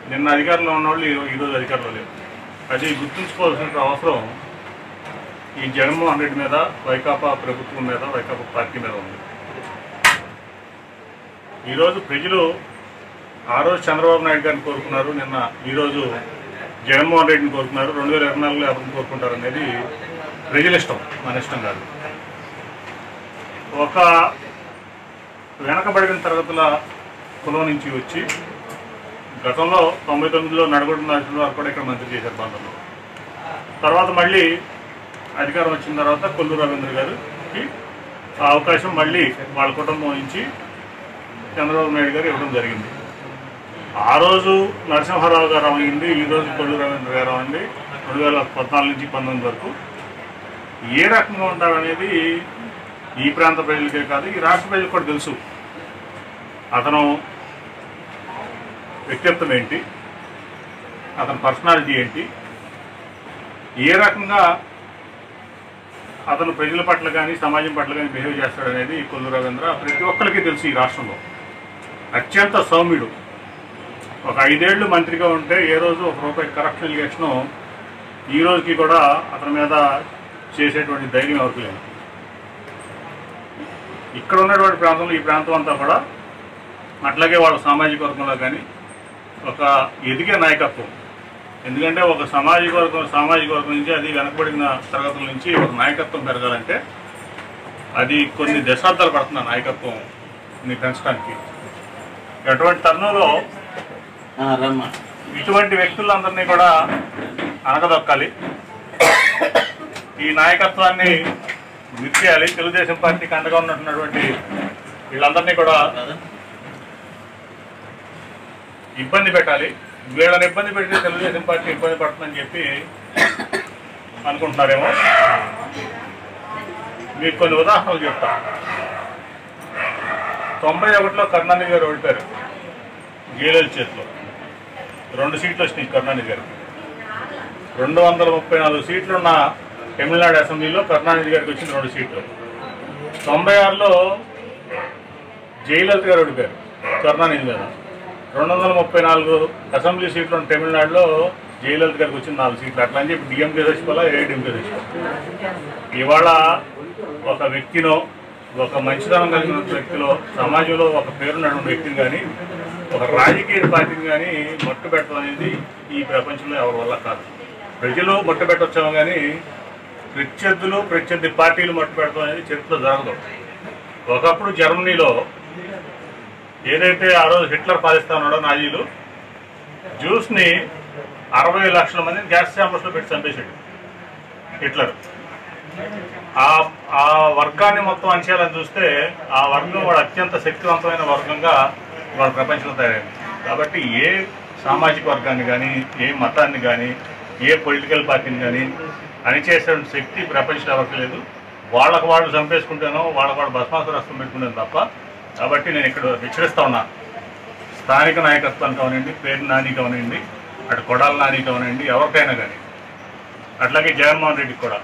నిన్న అధికారంలో ఉన్నవాళ్ళు ఈ- ఈరోజు అధికారంలో లేరు అది గుర్తుంచుకోవాల్సిన అవసరం ఈ జగన్మోహన్ రెడ్డి మీద వైకాపా ప్రభుత్వం మీద వైకాపా పార్టీ మీద ఉంది ఈరోజు ప్రజలు ఆ రోజు చంద్రబాబు నాయుడు గారిని కోరుకున్నారు నిన్న ఈరోజు జగన్మోహన్ రెడ్డిని కోరుకున్నారు రెండు వేల ఇరవై నాలుగులో ఎవరిని కోరుకుంటారు అనేది ప్రజల ఇష్టం మన ఇష్టం కాదు ఒక వెనకబడిన తరగతుల కులం నుంచి వచ్చి గతంలో తొంభై తొమ్మిదిలో నడగొండ నరసింహ వారు కూడా ఇక్కడ మంత్రి చేశారు బంధంలో తర్వాత మళ్ళీ అధికారం వచ్చిన తర్వాత కొల్లు రవీంద్ర గారికి ఆ అవకాశం మళ్ళీ వాళ్ళ కుటుంబం నుంచి చంద్రబాబు నాయుడు గారు ఇవ్వడం జరిగింది ఆ రోజు నరసింహారావు గారు అయింది ఈ రోజు కొల్లు రవీంద్ర గారు అయింది రెండు వేల పద్నాలుగు నుంచి పంతొమ్మిది వరకు ఏ రకంగా ఉంటారనేది ఈ ప్రాంత ప్రజలకే కాదు ఈ రాష్ట్ర ప్రజలకు కూడా తెలుసు అతను వ్యక్తిత్వం ఏంటి అతని పర్సనాలిటీ ఏంటి ఏ రకంగా అతను ప్రజల పట్ల కానీ సమాజం పట్ల కానీ బిహేవ్ చేస్తాడనేది కొల్లు రవీంద్ర ప్రతి ఒక్కరికి తెలుసు ఈ రాష్ట్రంలో అత్యంత సౌమ్యుడు ఒక ఐదేళ్లు మంత్రిగా ఉంటే ఏ రోజు ఒక రూపాయి కరప్షన్ ఎలిగేషను ఈ రోజుకి కూడా అతని మీద చేసేటువంటి ధైర్యం ఎవరికి లేదు ఇక్కడ ఉన్నటువంటి ప్రాంతంలో ఈ ప్రాంతం అంతా కూడా అట్లాగే వాళ్ళ సామాజిక వర్గంలో కానీ ఒక ఎదిగే నాయకత్వం ఎందుకంటే ఒక సామాజిక వర్గం సామాజిక వర్గం నుంచి అది వెనకబడిన తరగతుల నుంచి ఒక నాయకత్వం పెరగాలంటే అది కొన్ని దశాబ్దాలు పడుతుంది ఆ నాయకత్వం ని పెంచడానికి అటువంటి తరుణంలో ఆ, రమ్మా ఇటువంటి వ్యక్తులందరినీ కూడా అనగదొక్కాలి ఈ నాయకత్వాన్ని విరిచేయాలి తెలుగుదేశం పార్టీకి అండగా ఉన్నటువంటి వీళ్ళందరినీ కూడా ఇబ్బంది పెట్టాలి వీళ్ళని ఇబ్బంది పెడితే తెలుగుదేశం పార్టీ ఇబ్బంది పడుతుందని చెప్పి అనుకుంటున్నారేమో మీకు కొన్ని ఉదాహరణలు చెప్తా తొంభై ఒకటిలో కరుణానిధి గారు ఓడిపారు జేఎల్ఎల్ చేతిలో రెండు సీట్లు వచ్చినాయి కరుణానిధి గారికి రెండు వందల ముప్పై నాలుగు సీట్లున్న తమిళనాడు అసెంబ్లీలో కరుణానిధి గారికి వచ్చింది రెండు సీట్లు తొంభై ఆరులో జయలలిత గారు ఓడిపారు కరుణానిధి మీద రెండు వందల ముప్పై నాలుగు అసెంబ్లీ సీట్లు ఉన్న తమిళనాడులో జయలలిత గారికి వచ్చింది నాలుగు సీట్లు అట్లా అని చెప్పి డిఎంకే తెచ్చుకోవాలా ఏడీఎంకే తెచ్చుకోవాలి ఇవాళ ఒక వ్యక్తినో ఒక మంచితనం కలిగిన వ్యక్తిలో సమాజంలో ఒక పేరున్నటువంటి వ్యక్తిని కానీ ఒక రాజకీయ పార్టీని కానీ మట్టు పెట్టడం అనేది ఈ ప్రపంచంలో ఎవరి వల్ల కాదు ప్రజలు మట్టు పెట్టొచ్చాము కానీ ప్రత్యర్థులు ప్రత్యర్థి పార్టీలు మట్టు పెట్టడం అనేది చరిత్రలో జరగదు ఒకప్పుడు జర్మనీలో ఏదైతే ఆ రోజు హిట్లర్ పాలిస్తా ఉన్నాడో నాజీలు జ్యూస్ని అరవై లక్షల మందిని గ్యాస్ ఛాంబర్స్లో పెట్టి చంపేశాడు హిట్లర్ ఆ ఆ వర్గాన్ని మొత్తం అంశాలను చూస్తే ఆ వర్గం వాడు అత్యంత శక్తివంతమైన వర్గంగా వాడు ప్రపంచంలో తయారైంది కాబట్టి ఏ సామాజిక వర్గాన్ని కానీ ఏ మతాన్ని కానీ ఏ పొలిటికల్ పార్టీని కానీ అణిచేసే శక్తి ప్రపంచంలో ఎవరికి లేదు వాళ్ళకు వాళ్ళు చంపేసుకుంటానో వాళ్ళకు వాళ్ళు భస్మాసురస్తం పెట్టుకుంటాను తప్ప కాబట్టి నేను ఇక్కడ హెచ్చరిస్తా ఉన్నా స్థానిక నాయకత్వం కావనండి పేరు నాని కావనండి అటు కొడాల నాని కావనండి ఎవరికైనా కానీ అట్లాగే జగన్మోహన్ రెడ్డికి కూడా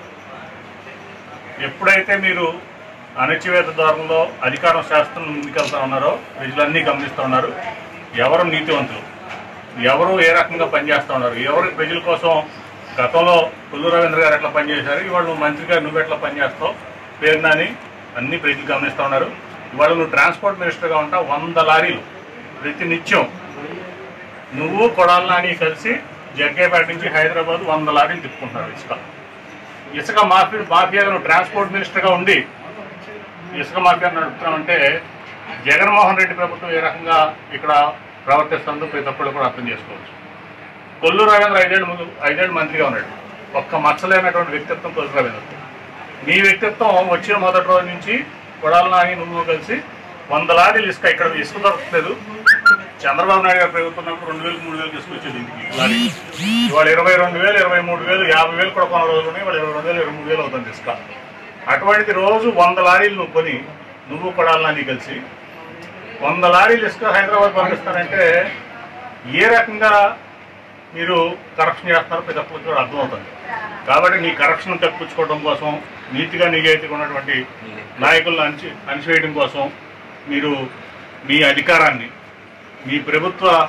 ఎప్పుడైతే మీరు అణచివేత ద్వారంలో అధికారం శాస్త్రం ముందుకెళ్తా ఉన్నారో ప్రజలన్నీ గమనిస్తూ ఉన్నారు ఎవరు నీతివంతులు ఎవరు ఏ రకంగా పనిచేస్తూ ఉన్నారు ఎవరు ప్రజల కోసం గతంలో పుల్లు రవీంద్ర గారు ఎట్లా పనిచేశారు ఇవాళ నువ్వు మంత్రిగా నువ్వు ఎట్లా పనిచేస్తావు పేరునాని అన్ని ప్రజలు గమనిస్తూ ఉన్నారు ఇవాళ నువ్వు ట్రాన్స్పోర్ట్ మినిస్టర్గా ఉంటావు వంద లారీలు ప్రతి నిత్యం నువ్వు కొడాల నాని కలిసి జగ్గేపేట నుంచి హైదరాబాద్ వంద లారీలు తిప్పుకుంటున్నారు ఇసుక ఇసుక మాఫియా మాఫియాగా నువ్వు ట్రాన్స్పోర్ట్ మినిస్టర్గా ఉండి ఇసుక మాఫియా నడుపుతున్నామంటే జగన్మోహన్ రెడ్డి ప్రభుత్వం ఏ రకంగా ఇక్కడ ప్రవర్తిస్తుందో ప్రతి ఒక్కరు కూడా అర్థం చేసుకోవచ్చు కొల్లు రవీంద్ర ఐదేళ్ళు ముందు ఐదేళ్ళు మంత్రిగా ఉన్నాడు ఒక్క మచ్చలేనటువంటి వ్యక్తిత్వం కొల్లు రవీంద్ర నీ వ్యక్తిత్వం వచ్చిన మొదటి రోజు నుంచి కొడాల నాని నువ్వు కలిసి వంద లారీలు ఇసుక ఇక్కడ ఇసుక దొరకలేదు చంద్రబాబు నాయుడు గారి ప్రభుత్వం ఉన్నప్పుడు రెండు వేలు మూడు వేలు తీసుకొచ్చేది ఇంటికి లారీ ఇవాళ ఇరవై రెండు వేలు ఇరవై మూడు వేలు యాభై వేలు కూడా కొన్న రోజులు ఉన్నాయి ఇవాళ ఇరవై రెండు వేలు ఇరవై మూడు వేలు అవుతుంది ఇసుక అటువంటిది రోజు వంద లారీలు నువ్వు కొని నువ్వు కొడాలి నాని కలిసి వంద లారీలు ఇసుక హైదరాబాద్ పంపిస్తారంటే ఏ రకంగా మీరు కరప్షన్ చేస్తున్నారో ప్రతి ఒక్కరికి కూడా అర్థమవుతుంది కాబట్టి నీ కరప్షన్ తప్పించుకోవడం కోసం నీతిగా నిజాయితీగా ఉన్నటువంటి నాయకులను అణచి అణిచివేయడం కోసం మీరు మీ అధికారాన్ని మీ ప్రభుత్వ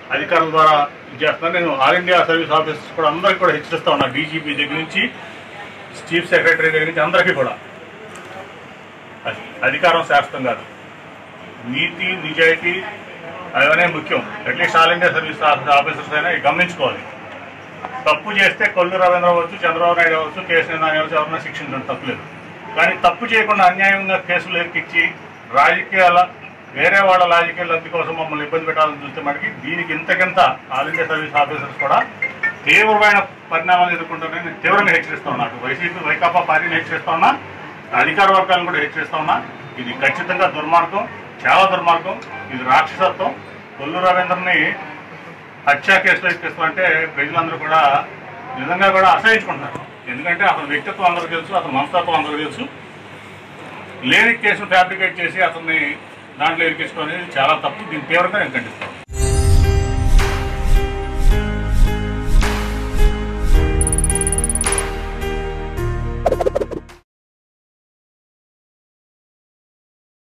అధికారుల ద్వారా ఇది చేస్తున్నారు నేను ఆల్ ఇండియా సర్వీస్ ఆఫీసర్స్ కూడా అందరికీ కూడా హెచ్చరిస్తా ఉన్నా డీజీపీ దగ్గర నుంచి చీఫ్ సెక్రటరీ దగ్గర నుంచి అందరికీ కూడా అది అధికారం శాస్త్రం కాదు నీతి నిజాయితీ అవనే ముఖ్యం at least all India service officers అయినా ఇవి గమనించుకోవాలి తప్పు చేస్తే కొల్లు రవీంద్ర అవ్వచ్చు చంద్రబాబు నాయుడు అవ్వచ్చు కేసు నాని అవ్వచ్చు ఎవరైనా శిక్షించడం తప్పులేదు కానీ తప్పు చేయకుండా అన్యాయంగా కేసులు ఎక్కించి రాజకీయాల వేరే వాళ్ళ రాజకీయ లబ్ధి కోసం మమ్మల్ని ఇబ్బంది పెట్టాలని చూస్తే మనకి దీనికి ఇంతకింత ఆల్ ఇండియా సర్వీస్ ఆఫీసర్స్ కూడా తీవ్రమైన పరిణామాలు ఎదుర్కొంటారని నేను తీవ్రంగా హెచ్చరిస్తా ఉన్నా అటు వైసీపీ వైకాపా పార్టీని హెచ్చరిస్తా ఉన్నా అధికార వర్గాలను కూడా హెచ్చరిస్తా ఉన్నా ఇది ఖచ్చితంగా దుర్మార్గం చాలా దుర్మార్గం ఇది రాక్షసత్వం కొల్లు రవీంద్రని హత్యా కేసులో ఎక్కిస్తామంటే ప్రజలందరూ కూడా నిజంగా కూడా అసహించుకుంటున్నారు ఎందుకంటే అతని వ్యక్తిత్వం అందరికీ తెలుసు అతని మనస్తత్వం అందరికీ తెలుసు లేని కేసును ఫ్యాబ్రికేట్ చేసి అతన్ని దాంట్లో ఇరికించుకోవడం అనేది చాలా తప్పు దీన్ని తీవ్రంగా నేను ఖండిస్తాను